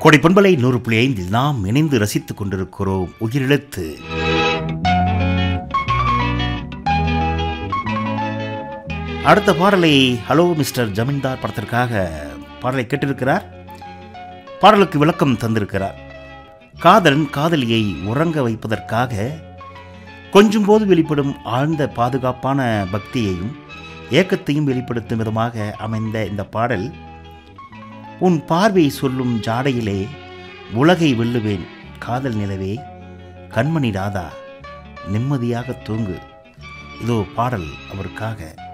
கொடை பண்பலை நூறு புள்ளி ஐந்தில் நாம் இணைந்து ரசித்துக் கொண்டிருக்கிறோம் உயிரிழத்து அடுத்த பாடலை ஹலோ மிஸ்டர் ஜமீன்தார் படத்திற்காக பாடலை கேட்டிருக்கிறார் பாடலுக்கு விளக்கம் தந்திருக்கிறார் காதலன் காதலியை உறங்க வைப்பதற்காக கொஞ்சும் போது வெளிப்படும் ஆழ்ந்த பாதுகாப்பான பக்தியையும் ஏக்கத்தையும் வெளிப்படுத்தும் விதமாக அமைந்த இந்த பாடல் உன் பார்வை சொல்லும் ஜாடையிலே உலகை வெல்லுவேன் காதல் நிலவே கண்மணி ராதா நிம்மதியாக தூங்கு இதோ பாடல் அவருக்காக